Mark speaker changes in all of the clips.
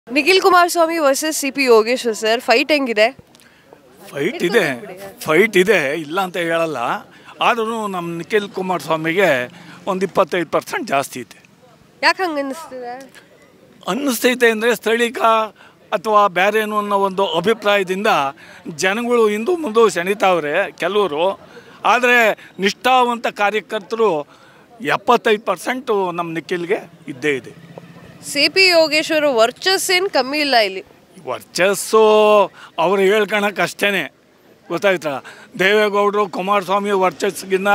Speaker 1: Nikhil Kumaraswamy versus C P Yogeshwar sir fight ಹೆಂಗಿದೆ
Speaker 2: fight ಇದೆ fight ಇದೆ ಇಲ್ಲ ಅಂತ ಹೇಳಲ್ಲ ಆದರೂ ನಮ್ಮ ನಿಖಿಲ್ ಕುಮಾರಸ್ವಾಮಿಗೆ ಒಂದು ಇಪ್ಪತ್ತೈದು ಪರ್ಸೆಂಟ್ ಜಾಸ್ತಿ ಇದೆ
Speaker 1: ಯಾಕೆ ಹಂಗೆ ಅನ್ನಿಸ್ತಿದೆ
Speaker 2: ಅನ್ನಿಸ್ತೈತೆ ಅಂದರೆ ಸ್ಥಳೀಕ ಅಥವಾ ಬೇರೇನು ಅನ್ನೋ ಒಂದು ಅಭಿಪ್ರಾಯದಿಂದ ಜನಗಳು ಹಿಂದೂ ಮುಂದೆ ಸೆಣಿತಾವ್ರೆ ಕೆಲವರು ಆದರೆ ನಿಷ್ಠಾವಂತ ಕಾರ್ಯಕರ್ತರು ಎಪ್ಪತ್ತೈದು ಪರ್ಸೆಂಟು ನಮ್ಮ ನಿಖಿಲ್ಗೆ ಇದ್ದೇ ಇದೆ
Speaker 1: ಸಿ ಪಿ ಯೋಗೇಶ್ವರ್ ವರ್ಚಸ್ ಏನು ಕಮ್ಮಿ ಇಲ್ಲ ಇಲ್ಲಿ
Speaker 2: ವರ್ಚಸ್ಸು ಅವ್ರು ಹೇಳ್ಕೊಳಕ್ಕೆ ಅಷ್ಟೇ ಗೊತ್ತಾಯ್ತಾ ದೇವೇಗೌಡರು ಕುಮಾರಸ್ವಾಮಿ ವರ್ಚಸ್ಗಿನ್ನ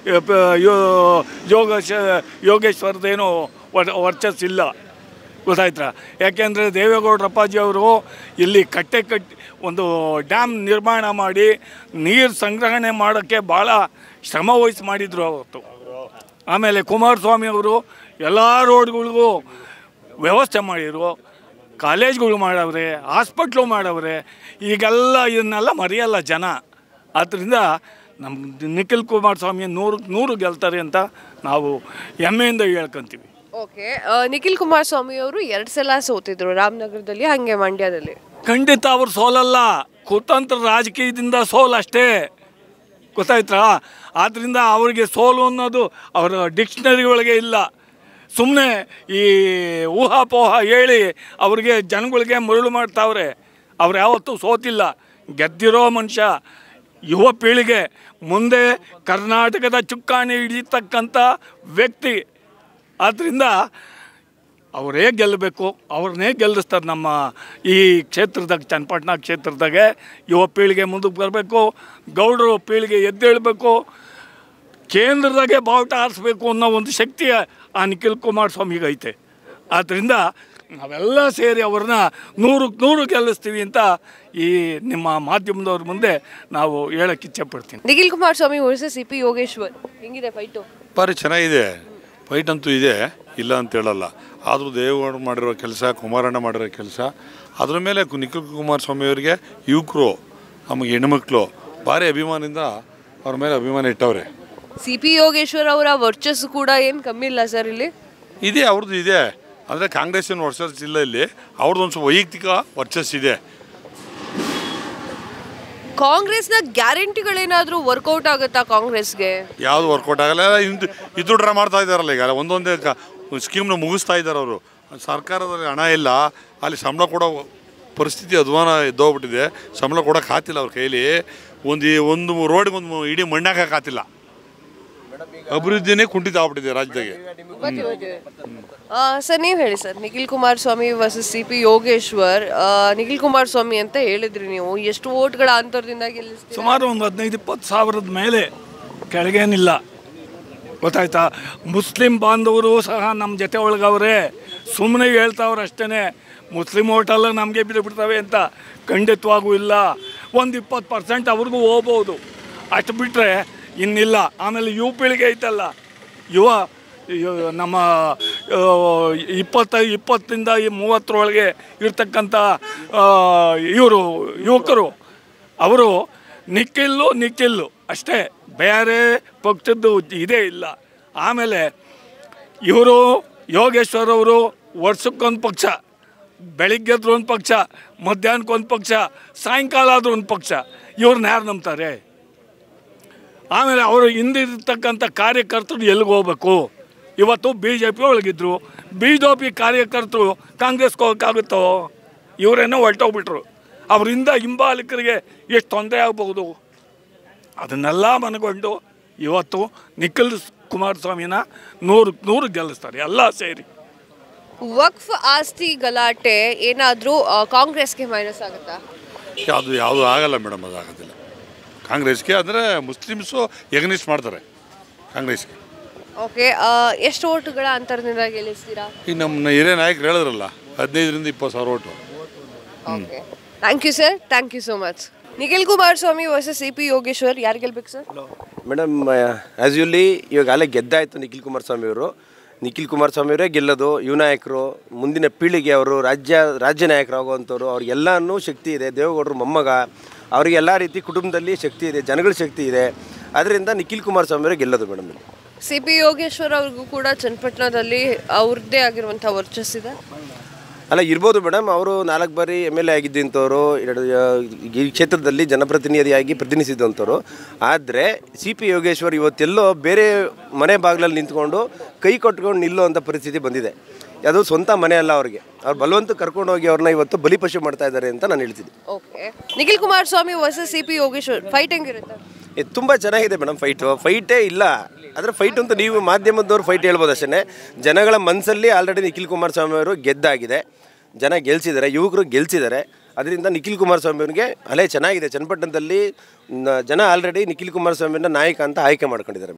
Speaker 2: ಯೋಗೇಶ ಯೋಗೇಶ್ವರದೇನು ವರ್ ವರ್ಚಸ್ ಇಲ್ಲ ಗೊತ್ತಾಯ್ತಾ ಯಾಕೆಂದರೆ ದೇವೇಗೌಡರ ಅಪ್ಪಾಜಿ ಅವರು ಇಲ್ಲಿ ಕಟ್ಟೆ ಕಟ್ಟಿ ಒಂದು ಡ್ಯಾಮ್ ನಿರ್ಮಾಣ ಮಾಡಿ ನೀರು ಸಂಗ್ರಹಣೆ ಮಾಡೋಕ್ಕೆ ಭಾಳ ಶ್ರಮ ವಹಿಸಿ ಮಾಡಿದರು ಅವತ್ತು ಆಮೇಲೆ ಕುಮಾರಸ್ವಾಮಿ ಅವರು ಎಲ್ಲ ರೋಡ್ಗಳಿಗೂ ವ್ಯವಸ್ಥೆ ಮಾಡಿದರು ಕಾಲೇಜ್ಗಳು ಮಾಡವ್ರೆ ಹಾಸ್ಪಿಟ್ಲು ಮಾಡವ್ರೆ ಈಗೆಲ್ಲ ಇದನ್ನೆಲ್ಲ ಮರೆಯಲ್ಲ ಜನ ಆದ್ದರಿಂದ ನಮ್ಮ ನಿಖಿಲ್ ಕುಮಾರಸ್ವಾಮಿ ನೂರು ನೂರು ಗೆಲ್ತಾರೆ ಅಂತ ನಾವು ಹೆಮ್ಮೆಯಿಂದ ಹೇಳ್ಕೊಂತೀವಿ
Speaker 1: ಓಕೆ ನಿಖಿಲ್ ಕುಮಾರಸ್ವಾಮಿ ಅವರು ಎರಡು ಸಲ ಸೋತಿದ್ರು ರಾಮನಗರದಲ್ಲಿ ಹಾಗೆ ಮಂಡ್ಯದಲ್ಲಿ
Speaker 2: ಖಂಡಿತ ಅವ್ರು ಸೋಲಲ್ಲ ಕುತಂತ್ರ ರಾಜಕೀಯದಿಂದ ಸೋಲು ಅಷ್ಟೇ ಗೊತ್ತಾಯ್ತಾ ಆದ್ದರಿಂದ ಅವರಿಗೆ ಸೋಲು ಅನ್ನೋದು ಅವರ ಡಿಕ್ಷನರಿ ಒಳಗೆ ಇಲ್ಲ ಸುಮ್ಮನೆ ಈ ಊಹಾಪೋಹ ಹೇಳಿ ಅವ್ರಿಗೆ ಜನಗಳಿಗೆ ಮರಳು ಮಾಡ್ತಾವ್ರೆ ಅವ್ರು ಯಾವತ್ತೂ ಸೋತಿಲ್ಲ ಗೆದ್ದಿರೋ ಮನುಷ್ಯ ಯುವ ಪೀಳಿಗೆ ಮುಂದೆ ಕರ್ನಾಟಕದ ಚುಕ್ಕಾಣಿ ಹಿಡಿತಕ್ಕಂಥ ವ್ಯಕ್ತಿ ಆದ್ದರಿಂದ ಅವರೇ ಗೆಲ್ಲಬೇಕು ಅವ್ರನ್ನೇ ಗೆಲ್ಲಿಸ್ತಾರೆ ನಮ್ಮ ಈ ಕ್ಷೇತ್ರದಾಗ ಚನ್ನಪಟ್ಟಣ ಕ್ಷೇತ್ರದಾಗೆ ಯುವ ಪೀಳಿಗೆ ಮುಂದಕ್ಕೆ ಬರಬೇಕು ಗೌಡರು ಪೀಳಿಗೆ ಎದ್ದೇಳಬೇಕು ಕೇಂದ್ರದಾಗೆ ಬಾವುಟ ಆರಿಸ್ಬೇಕು ಅನ್ನೋ ಒಂದು ಶಕ್ತಿ ಆ ನಿಖಿಲ್ ಕುಮಾರಸ್ವಾಮಿಗೆ ಐತೆ ಆದ್ದರಿಂದ ನಾವೆಲ್ಲ ಸೇರಿ ಅವ್ರನ್ನ ನೂರಕ್ಕೆ ನೂರು ಗೆಲ್ಲಿಸ್ತೀವಿ ಅಂತ ಈ ನಿಮ್ಮ ಮಾಧ್ಯಮದವ್ರ ಮುಂದೆ ನಾವು ಹೇಳಕ್ಕೆ ಇಚ್ಛೆಪಡ್ತೀನಿ
Speaker 1: Nikhil Kumaraswamy versus C P Yogeshwar ಹೆಂಗಿದೆ ಫೈಟು
Speaker 3: ಭಾರಿ ಚೆನ್ನಾಗಿದೆ ಫೈಟ್ ಅಂತೂ ಇದೆ ಇಲ್ಲ ಅಂತ ಹೇಳಲ್ಲ ಆದರೂ ದೇವೇಗೌಡ ಮಾಡಿರೋ ಕೆಲಸ ಕುಮಾರಣ್ಣ ಮಾಡಿರೋ ಕೆಲಸ ಅದ್ರ ಮೇಲೆ ಕು- ನಿಖಿಲ್ ಕುಮಾರಸ್ವಾಮಿ ಅವರಿಗೆ ಯುವಕರು ನಮಗೆ ಹೆಣ್ಮಕ್ಳು ಭಾರಿ ಅಭಿಮಾನದಿಂದ ಅವ್ರ ಮೇಲೆ ಅಭಿಮಾನ ಇಟ್ಟವ್ರೆ
Speaker 1: ಸಿ ಪಿ ಯೋಗೇಶ್ವರ್ ಅವರ ವರ್ಚಸ್ ಕೂಡ ಏನು ಕಮ್ಮಿ ಇಲ್ಲ ಸರ್ ಇಲ್ಲಿ
Speaker 3: ಇದೆ ಅವ್ರದ್ದು ಇದೆ ಅಂದರೆ ಕಾಂಗ್ರೆಸ್ಸಿನ ವರ್ಚಸ್ ಇಲ್ಲ ಇಲ್ಲಿ ಅವ್ರದ್ದು ಒಂದು ಸ್ವಲ್ಪ ವೈಯಕ್ತಿಕ ವರ್ಚಸ್ ಇದೆ
Speaker 1: ಕಾಂಗ್ರೆಸ್ನ ಗ್ಯಾರಂಟಿಗಳೇನಾದರೂ ವರ್ಕೌಟ್ ಆಗುತ್ತಾ ಕಾಂಗ್ರೆಸ್ಗೆ
Speaker 3: ಯಾವುದು ವರ್ಕೌಟ್ ಆಗಲ್ಲ ಇಂದು ಇದು ಡ್ರಾ ಮಾಡ್ತಾ ಇದ್ದಾರಲ್ಲ ಈಗ ಒಂದೊಂದೇ ಕ ಸ್ಕೀಮ್ನ ಮುಗಿಸ್ತಾ ಇದ್ದಾರೆ ಅವರು ಸರ್ಕಾರದಲ್ಲಿ ಹಣ ಇಲ್ಲ ಅಲ್ಲಿ ಸಂಬಳ ಕೊಡೋ ಪರಿಸ್ಥಿತಿ ಅಧ್ವಾನ ಎದ್ದೋಗ್ಬಿಟ್ಟಿದೆ ಸಂಬಳ ಕೊಡೋಕೆ ಆತಿಲ್ಲ ಅವ್ರ ಕೈಲಿ ಒಂದು ಈ- ಒಂದು ರೋಡ್ಗೆ ಒಂದು ಇಡೀ ಮಣ್ಣಾಕಕ್ಕೆ ಆತಿಲ್ಲ ಅಭಿವೃದ್ಧಿನೇ ಕುಂಠಿತ ಆಗ್ಬಿಟ್ಟಿದೆ ರಾಜ್ಯದಾಗೆ
Speaker 1: ಸರ್ ನೀವು ಹೇಳಿ sir Nikhil Kumaraswamy versus C P Yogeshwar ಆ, ನಿಖಿಲ್ ಕುಮಾರಸ್ವಾಮಿ ಅಂತ ಹೇಳಿದ್ರಿ ನೀವು ಎಷ್ಟು ಓಟ್ಗಳ ಅಂತರದಿಂದ ಗೆಲ್ಲಿಸ್ತೀರಾ
Speaker 2: ಸುಮಾರು ಒಂದು ಹದಿನೈದು ಇಪ್ಪತ್ತು ಸಾವಿರದ ಮೇಲೆ ಕೆಳಗೇನಿಲ್ಲ ಗೊತ್ತಾಯ್ತಾ ಮುಸ್ಲಿಂ ಬಾಂಧವರು ಸಹ ನಮ್ಮ ಜೊತೆ ಒಳಗವ್ರೆ ಸುಮ್ಮನೆ ಹೇಳ್ತಾವ್ರೆ ಅಷ್ಟೇ ಮುಸ್ಲಿಂ ಓಟೆಲ್ಲ ನಮಗೆ ಬಿದ್ದು ಬಿಡ್ತವೆ ಅಂತ ಖಂಡಿತವಾಗೂ ಇಲ್ಲ ಒಂದು ಇಪ್ಪತ್ತು ಪರ್ಸೆಂಟ್ ಅವ್ರಿಗೂ ಹೋಗ್ಬೋದು ಅಷ್ಟು ಬಿಟ್ಟರೆ ಇನ್ನಿಲ್ಲ ಆಮೇಲೆ ಯುವ ಪೀಳಿಗೆ ಐತಲ್ಲ ಯುವ ಇವ- ನಮ್ಮ ಇಪ್ಪತ್ತ ಇಪ್ಪತ್ತರಿಂದ ಈ ಮೂವತ್ತರೊಳಗೆ ಇರ್ತಕ್ಕಂಥ ಇವರು ಯುವಕರು ಅವರು ನಿಕ್ಕಿಲ್ಲು ನಿಕ್ಕಿಲ್ಲು ಅಷ್ಟೇ ಬೇರೆ ಪಕ್ಷದ್ದು ಇದೇ ಇಲ್ಲ ಆಮೇಲೆ ಇವರು ಯೋಗೇಶ್ವರ್ ಅವರು ವರ್ಷಕ್ಕೊಂದು ಪಕ್ಷ ಬೆಳಿಗ್ಗೆದ್ರು ಒಂದು ಪಕ್ಷ ಮಧ್ಯಾಹ್ನಕ್ಕೊಂದು ಪಕ್ಷ ಸಾಯಂಕಾಲ ಆದ್ರೂ ಒಂದು ಪಕ್ಷ ಇವ್ರನ್ನ ಯಾರು ನಂಬ್ತಾರೆ ಆಮೇಲೆ ಅವರು ಹಿಂದಿರ್ತಕ್ಕಂಥ ಕಾರ್ಯಕರ್ತರು ಎಲ್ಲಿಗೆ ಹೋಗ್ಬೇಕು ಇವತ್ತು ಬಿ ಜೆ ಪಿ ಒಳಗಿದ್ರು ಬಿ ಜೆ ಪಿ ಕಾರ್ಯಕರ್ತರು ಕಾಂಗ್ರೆಸ್ಗೆ ಹೋಗೋಕ್ಕಾಗುತ್ತೋ ಇವರೇನೋ ಹೊರಟೋಗ್ಬಿಟ್ರು ಅವರಿಂದ ಹಿಂಬಾಲಕರಿಗೆ ಎಷ್ಟು ತೊಂದರೆ ಆಗಬಹುದು ಅದನ್ನೆಲ್ಲ ಮನಗೊಂಡು ಇವತ್ತು ನಿಖಿಲ್ ಕುಮಾರಸ್ವಾಮಿನ ನೂರು ನೂರು ಗೆಲ್ಲಿಸ್ತಾರೆ ಎಲ್ಲ ಸೇರಿ
Speaker 1: ವಕ್ಫ್ ಆಸ್ತಿ ಗಲಾಟೆ ಏನಾದರೂ ಕಾಂಗ್ರೆಸ್ಗೆ ಮೈನಸ್ ಆಗುತ್ತಾ
Speaker 3: ಯಾವುದು ಯಾವುದು ಆಗಲ್ಲ ಮೇಡಮ್ ಅದು ಆಗೋದಿಲ್ಲ ಕಾಂಗ್ರೆಸ್ಗೆ ಅಂದರೆ ಮುಸ್ಲಿಮ್ಸು ಎಗ್ನಿಸ್ಟ್ ಮಾಡ್ತಾರೆ ಕಾಂಗ್ರೆಸ್ಗೆ
Speaker 1: ಓಕೆ ಎಷ್ಟು ಓಟುಗಳ ಅಂತರದಿಂದ ಗೆಲ್ಲಿಸ್ತೀರಾ
Speaker 3: ಈಗ ನಮ್ಮ ಹಿರಿಯ ನಾಯಕರು ಹೇಳಿದ್ರಲ್ಲ ಹದಿನೈದರಿಂದ ಇಪ್ಪತ್ತು ಸಾವಿರ vote
Speaker 1: okay thank you sir thank you so much Nikhil Kumaraswamy versus C P Yogeshwar ಯಾರು ಗೆಲ್ಬೇಕು ಸರ್
Speaker 4: ಮೇಡಮ್ ಆ್ಯಸ್ ಯೂಲಿ ಇವಾಗ ಅಲ್ಲೇ ಗೆದ್ದಾಯಿತು ನಿಖಿಲ್ ಕುಮಾರಸ್ವಾಮಿ ಅವರು ನಿಖಿಲ್ ಕುಮಾರಸ್ವಾಮಿ ಅವರೇ ಗೆಲ್ಲೋದು ಯುವ ನಾಯಕರು ಮುಂದಿನ ಪೀಳಿಗೆ ಅವರು ರಾಜ್ಯ ರಾಜ್ಯ ನಾಯಕರಾಗುವಂಥವ್ರು ಅವ್ರಿಗೆಲ್ಲನೂ ಶಕ್ತಿ ಇದೆ ದೇವೇಗೌಡರು ಮೊಮ್ಮಗ ಅವ್ರಿಗೆ ಎಲ್ಲ ರೀತಿ ಕುಟುಂಬದಲ್ಲಿ ಶಕ್ತಿ ಇದೆ ಜನಗಳ ಶಕ್ತಿ ಇದೆ ಅದರಿಂದ ನಿಖಿಲ್ ಕುಮಾರಸ್ವಾಮಿ ಅವರೇ ಗೆಲ್ಲೋದು ಮೇಡಮ್
Speaker 1: ಸಿ ಪಿ ಯೋಗೇಶ್ವರ್ ಅವ್ರಿಗೂ ಕೂಡ ಚನ್ನಪಟ್ಟಣದಲ್ಲಿ ಅವ್ರದ್ದೇ ಆಗಿರುವಂಥ ವರ್ಚಸ್ ಇದೆ
Speaker 4: ಅಲ್ಲ ಇರ್ಬೋದು ಮೇಡಮ್ ಅವರು ನಾಲ್ಕು ಬಾರಿ ಎಮ್ ಎಲ್ ಎ ಆಗಿದ್ದಂಥವ್ರು ಎರಡು ಆ, ಈ ಕ್ಷೇತ್ರದಲ್ಲಿ ಜನಪ್ರತಿನಿಧಿಯಾಗಿ ಪ್ರತಿನಿಧಿಸಿದಂಥವ್ರು ಆದರೆ ಸಿ ಪಿ ಯೋಗೇಶ್ವರ್ ಇವತ್ತೆಲ್ಲೋ ಬೇರೆ ಮನೆ ಬಾಗಿಲಲ್ಲಿ ನಿಂತ್ಕೊಂಡು ಕೈ ಕೊಟ್ಕೊಂಡು ನಿಲ್ಲೋ ಅಂಥ ಪರಿಸ್ಥಿತಿ ಬಂದಿದೆ ಅದು ಸ್ವಂತ ಮನೆ ಅಲ್ಲ ಅವ್ರಿಗೆ ಅವ್ರು ಬಲವಂತ ಕರ್ಕೊಂಡು ಹೋಗಿ ಅವ್ರನ್ನ ಇವತ್ತು ಬಲಿಪಶು ಮಾಡ್ತಾ ಇದ್ದಾರೆ ಅಂತ ನಾನು ಹೇಳ್ತೀನಿ
Speaker 1: okay Nikhil Kumaraswamy versus C P Yogeshwar fight ಹೆಂಗಿರುತ್ತೆ
Speaker 4: ಇದು ತುಂಬ ಚೆನ್ನಾಗಿದೆ ಮೇಡಮ್ ಫೈಟು ಫೈಟೇ ಇಲ್ಲ ಆದರೆ ಫೈಟ್ ಅಂತ ನೀವು ಮಾಧ್ಯಮದವ್ರು ಫೈಟ್ ಹೇಳ್ಬೋದು ಅಷ್ಟೇ ಜನಗಳ ಮನಸ್ಸಲ್ಲಿ ಆಲ್ರೆಡಿ ನಿಖಿಲ್ ಕುಮಾರಸ್ವಾಮಿ ಅವರು ಗೆದ್ದಾಗಿದೆ ಜನ ಗೆಲ್ಸಿದ್ದಾರೆ ಯುವಕರು ಗೆಲ್ಸಿದ್ದಾರೆ ಅದರಿಂದ ನಿಖಿಲ್ ಕುಮಾರಸ್ವಾಮಿ ಅವರಿಗೆ ಅಲೆ ಚೆನ್ನಾಗಿದೆ ಚನ್ನಪಟ್ಟಣದಲ್ಲಿ ನ- ಜನ ಆಲ್ರೆಡಿ ನಿಖಿಲ್ ಕುಮಾರಸ್ವಾಮಿನ ನಾಯಕ ಅಂತ ಆಯ್ಕೆ ಮಾಡ್ಕೊಂಡಿದ್ದಾರೆ